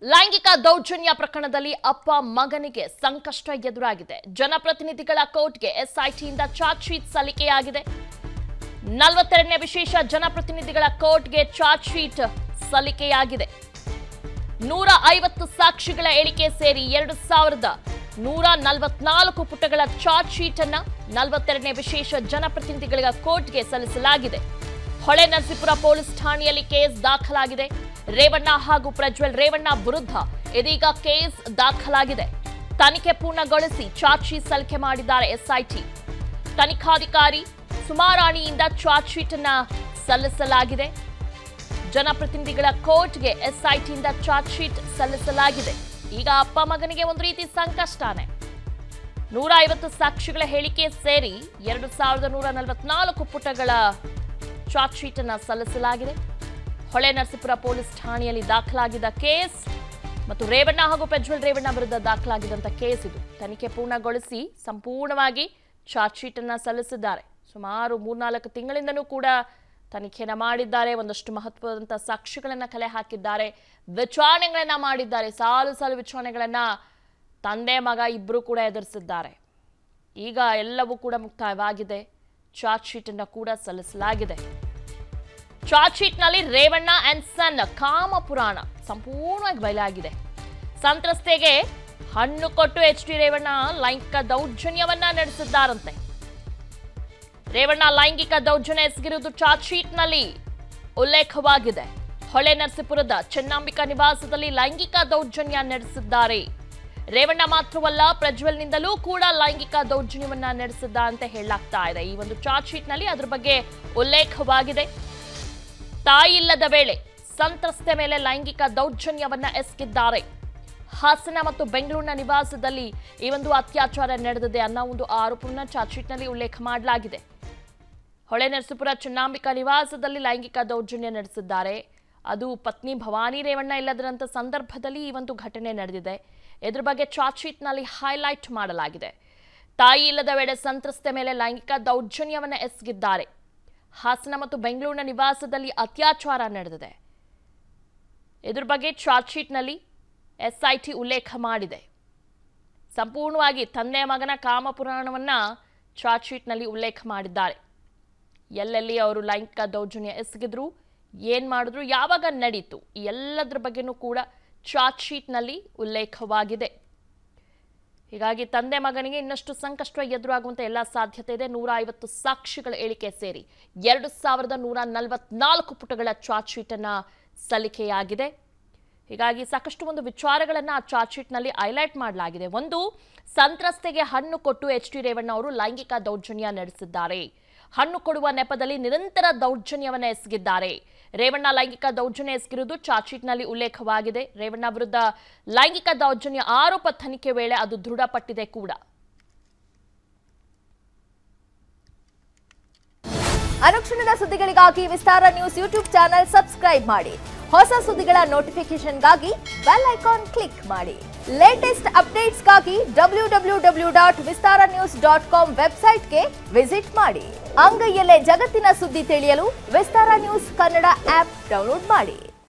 ಲೈಂಗಿಕ ದೌರ್ಜನ್ಯ ಪ್ರಕರಣದಲ್ಲಿ ಅಪ್ಪ ಮಗನಿಗೆ ಸಂಕಷ್ಟ ಎದುರಾಗಿದೆ ಜನಪ್ರತಿನಿಧಿಗಳ ಕೋರ್ಟ್ಗೆ ಎಸ್ಐಟಿಯಿಂದ ಚಾರ್ಜ್ ಶೀಟ್ ಸಲ್ಲಿಕೆಯಾಗಿದೆ ನಲವತ್ತೆರಡನೇ ವಿಶೇಷ ಜನಪ್ರತಿನಿಧಿಗಳ ಕೋರ್ಟ್ಗೆ ಚಾರ್ಜ್ ಶೀಟ್ ಸಲ್ಲಿಕೆಯಾಗಿದೆ ನೂರ ಐವತ್ತು ಸಾಕ್ಷಿಗಳ ಎಣಿಕೆ ಸೇರಿ ಎರಡು ಸಾವಿರದ ನೂರ ನಲವತ್ನಾಲ್ಕು ಪುಟಗಳ ಚಾರ್ಜ್ ಶೀಟ್ ಅನ್ನ ನಲವತ್ತೆರಡನೇ ವಿಶೇಷ ಜನಪ್ರತಿನಿಧಿಗಳ ಕೋರ್ಟ್ಗೆ ಸಲ್ಲಿಸಲಾಗಿದೆ ಹೊಳೆ ನರಸೀಪುರ ಪೊಲೀಸ್ ಠಾಣೆಯಲ್ಲಿ ಕೇಸ್ ದಾಖಲಾಗಿದೆ ರೇವಣ್ಣ ಹಾಗೂ ಪ್ರಜ್ವಲ್ ರೇವಣ್ಣ ವಿರುದ್ಧ ಇದೀಗ ಕೇಸ್ ದಾಖಲಾಗಿದೆ ತನಿಖೆ ಪೂರ್ಣಗೊಳಿಸಿ ಚಾರ್ಜ್ ಶೀಟ್ ಸಲ್ಲಿಕೆ ಮಾಡಿದ್ದಾರೆ ಎಸ್ಐಟಿ ತನಿಖಾಧಿಕಾರಿ ಸುಮಾರಾಣಿಯಿಂದ ಚಾರ್ಜ್ ಶೀಟ್ ಅನ್ನ ಸಲ್ಲಿಸಲಾಗಿದೆ ಜನಪ್ರತಿನಿಧಿಗಳ ಕೋರ್ಟ್ಗೆ ಎಸ್ಐಟಿಯಿಂದ ಚಾರ್ಜ್ ಶೀಟ್ ಸಲ್ಲಿಸಲಾಗಿದೆ ಈಗ ಅಪ್ಪ ಮಗನಿಗೆ ಒಂದು ರೀತಿ ಸಂಕಷ್ಟನೇ ನೂರ ಐವತ್ತು ಸಾಕ್ಷಿಗಳ ಹೇಳಿಕೆ ಸೇರಿ ಎರಡು ಸಾವಿರದ ನೂರ ನಲವತ್ನಾಲ್ಕು ಪುಟಗಳ ಚಾರ್ಜ್ ಶೀಟ್ ಅನ್ನ ಸಲ್ಲಿಸಲಾಗಿದೆ ಹೊಳೆ ನರಸೀಪುರ ಪೊಲೀಸ್ ಠಾಣೆಯಲ್ಲಿ ದಾಖಲಾಗಿದ್ದ ಕೇಸ್ ಮತ್ತು ರೇವಣ್ಣ ಹಾಗೂ ಪ್ರಜ್ವಲ್ ರೇವಣ್ಣ ವಿರುದ್ಧ ದಾಖಲಾಗಿದ್ದಂಥ ಕೇಸ್ ಇದು ತನಿಖೆ ಪೂರ್ಣಗೊಳಿಸಿ ಸಂಪೂರ್ಣವಾಗಿ ಚಾರ್ಜ್ ಶೀಟ್ ಅನ್ನ ಸಲ್ಲಿಸಿದ್ದಾರೆ ಸುಮಾರು ಮೂರ್ನಾಲ್ಕು ತಿಂಗಳಿಂದನೂ ಕೂಡ ತನಿಖೆನ ಮಾಡಿದ್ದಾರೆ ಒಂದಷ್ಟು ಮಹತ್ವದಂತ ಸಾಕ್ಷಿಗಳನ್ನ ಕಲೆ ಹಾಕಿದ್ದಾರೆ ವಿಚಾರಣೆಗಳನ್ನ ಮಾಡಿದ್ದಾರೆ ಸಾಲು ಸಾಲು ವಿಚಾರಣೆಗಳನ್ನ ತಂದೆ ಮಗ ಇಬ್ಬರು ಕೂಡ ಎದುರಿಸಿದ್ದಾರೆ ಈಗ ಎಲ್ಲವೂ ಕೂಡ ಮುಕ್ತಾಯವಾಗಿದೆ ಚಾರ್ಜ್ ಶೀಟ್ ಅನ್ನ ಕೂಡ ಸಲ್ಲಿಸಲಾಗಿದೆ ಚಾರ್ಜ್ ಶೀಟ್ನಲ್ಲಿ ರೇವಣ್ಣ ಅಂಡ್ ಸನ್ ಕಾಮ ಪುರಾಣ ಸಂಪೂರ್ಣವಾಗಿ ಬಯಲಾಗಿದೆ ಸಂತ್ರಸ್ತೆಗೆ ಹಣ್ಣು ಕೊಟ್ಟು ಎಚ್ ಡಿ ರೇವಣ್ಣ ಲೈಂಗಿಕ ದೌರ್ಜನ್ಯವನ್ನ ನಡೆಸಿದ್ದಾರಂತೆ ರೇವಣ್ಣ ಲೈಂಗಿಕ ದೌರ್ಜನ್ಯ ಎಸಗಿರುವುದು ಚಾರ್ಜ್ ಶೀಟ್ನಲ್ಲಿ ಉಲ್ಲೇಖವಾಗಿದೆ ಹೊಳೆ ನರಸೀಪುರದ ಚೆನ್ನಂಬಿಕಾ ನಿವಾಸದಲ್ಲಿ ಲೈಂಗಿಕ ದೌರ್ಜನ್ಯ ನಡೆಸಿದ್ದಾರೆ ರೇವಣ್ಣ ಮಾತ್ರವಲ್ಲ ಪ್ರಜ್ವಲ್ನಿಂದಲೂ ಕೂಡ ಲೈಂಗಿಕ ದೌರ್ಜನ್ಯವನ್ನ ನಡೆಸಿದ್ದ ಅಂತ ಹೇಳಲಾಗ್ತಾ ಇದೆ ಈ ಒಂದು ಚಾರ್ಜ್ ಶೀಟ್ನಲ್ಲಿ ಅದ್ರ ಬಗ್ಗೆ ಉಲ್ಲೇಖವಾಗಿದೆ ತಾಯಿ ಇಲ್ಲದ ವೇಳೆ ಸಂತ್ರಸ್ತೆ ಮೇಲೆ ಲೈಂಗಿಕ ದೌರ್ಜನ್ಯವನ್ನ ಎಸಗಿದ್ದಾರೆ ಹಾಸನ ಮತ್ತು ಬೆಂಗಳೂರಿನ ನಿವಾಸದಲ್ಲಿ ಈ ಒಂದು ಅತ್ಯಾಚಾರ ನಡೆದಿದೆ ಅನ್ನೋ ಒಂದು ಆರೋಪವನ್ನ ಚಾರ್ಜ್ ಶೀಟ್ನಲ್ಲಿ ಉಲ್ಲೇಖ ಮಾಡಲಾಗಿದೆ ಹೊಳೆ ನರಸೀಪುರ ಚನ್ನಾಂಬಿಕಾ ನಿವಾಸದಲ್ಲಿ ಲೈಂಗಿಕ ದೌರ್ಜನ್ಯ ನಡೆಸಿದ್ದಾರೆ ಅದು ಪತ್ನಿ ಭವಾನಿ ರೇವಣ್ಣ ಇಲ್ಲದಿರಂತ ಸಂದರ್ಭದಲ್ಲಿ ಈ ಒಂದು ಘಟನೆ ನಡೆದಿದೆ ಇದ್ರ ಬಗ್ಗೆ ಚಾರ್ಜ್ ಶೀಟ್ನಲ್ಲಿ ಹೈಲೈಟ್ ಮಾಡಲಾಗಿದೆ ತಾಯಿ ಇಲ್ಲದ ವೇಳೆ ಸಂತ್ರಸ್ತೆ ಮೇಲೆ ಲೈಂಗಿಕ ದೌರ್ಜನ್ಯವನ್ನ ಎಸಗಿದ್ದಾರೆ ಹಾಸನ ಮತ್ತು ಬೆಂಗಳೂರಿನ ನಿವಾಸದಲ್ಲಿ ಅತ್ಯಾಚಾರ ನಡೆದಿದೆ ಇದ್ರ ಬಗ್ಗೆ ಚಾರ್ಜ್ ಶೀಟ್ನಲ್ಲಿ ಎಸ್ಐಟಿ ಉಲ್ಲೇಖ ಮಾಡಿದೆ ಸಂಪೂರ್ಣವಾಗಿ ತಂದೆ ಮಗನ ಕಾಮಪುರಾಣವನ್ನ ಚಾರ್ಜ್ ಶೀಟ್ನಲ್ಲಿ ಉಲ್ಲೇಖ ಮಾಡಿದ್ದಾರೆ ಎಲ್ಲೆಲ್ಲಿ ಅವರು ಲೈಂಗಿಕ ದೌರ್ಜನ್ಯ ಎಸಗಿದ್ರು ಏನ್ ಮಾಡಿದ್ರು ಯಾವಾಗ ನಡೀತು ಈ ಎಲ್ಲದರ ಬಗ್ಗೆನೂ ಕೂಡ ಚಾರ್ಜ್ ಶೀಟ್ನಲ್ಲಿ ಉಲ್ಲೇಖವಾಗಿದೆ ಹೀಗಾಗಿ ತಂದೆ ಮಗನಿಗೆ ಇನ್ನಷ್ಟು ಸಂಕಷ್ಟ ಎದುರಾಗುವಂತ ಎಲ್ಲ ಸಾಧ್ಯತೆ ಇದೆ ನೂರ ಐವತ್ತು ಸಾಕ್ಷಿಗಳ ಹೇಳಿಕೆ ಸೇರಿ ಎರಡು ಸಾವಿರದ ನೂರ ನಲವತ್ನಾಲ್ಕು ಪುಟಗಳ ಚಾರ್ಜ್ ಶೀಟ್ ಅನ್ನ ಸಲ್ಲಿಕೆಯಾಗಿದೆ ಹೀಗಾಗಿ ಸಾಕಷ್ಟು ಒಂದು ವಿಚಾರಗಳನ್ನ ಆ ಚಾರ್ಜ್ ಶೀಟ್ನಲ್ಲಿ ಹೈಲೈಟ್ ಮಾಡಲಾಗಿದೆ ಒಂದು ಸಂತ್ರಸ್ತೆಗೆ ಹಣ್ಣು ಕೊಟ್ಟು ಎಚ್ ಡಿ ರೇವಣ್ಣ ಅವರು ಲೈಂಗಿಕ ದೌರ್ಜನ್ಯ ನಡೆಸಿದ್ದಾರೆ ಹಣ್ಣು ಕೊಡುವ ನೆಪದಲ್ಲಿ ನಿರಂತರ ದೌರ್ಜನ್ಯವನ್ನ ಎಸಗಿದ್ದಾರೆ ರೇವಣ್ಣ ಲೈಂಗಿಕ ದೌರ್ಜನ್ಯ ಎಸಗಿರುವುದು ಚಾರ್ಜ್ ಶೀಟ್ನಲ್ಲಿ ಉಲ್ಲೇಖವಾಗಿದೆ ರೇವಣ್ಣ ವಿರುದ್ಧ ಲೈಂಗಿಕ ದೌರ್ಜನ್ಯ ಆರೋಪ ತನಿಖೆ ವೇಳೆ ಅದು ದೃಢಪಟ್ಟಿದೆ ಕೂಡ ಅನುಕ್ಷಣದ ಸುದ್ದಿಗಳಿಗಾಗಿ Vistara news YouTube channel subscribe ಮಾಡಿ ಹೊಸ ಸುದ್ದಿಗಳ ನೋಟಿಫಿಕೇಶನ್ಗಾಗಿ ಬೆಲ್ ಐಕಾನ್ ಕ್ಲಿಕ್ ಮಾಡಿ ಲೇಟೆಸ್ಟ್ ಅಪ್ಡೇಟ್ಸ್ಗಾಗಿ W W W dot Vistara news dot com ವೆಬ್ಸೈಟ್ಗೆ ವಿಸಿಟ್ ಮಾಡಿ ಅಂಗೈಯಲ್ಲೇ ಜಗತ್ತಿನ ಸುದ್ದಿ ತಿಳಿಯಲು Vistara news Kannada app download ಮಾಡಿ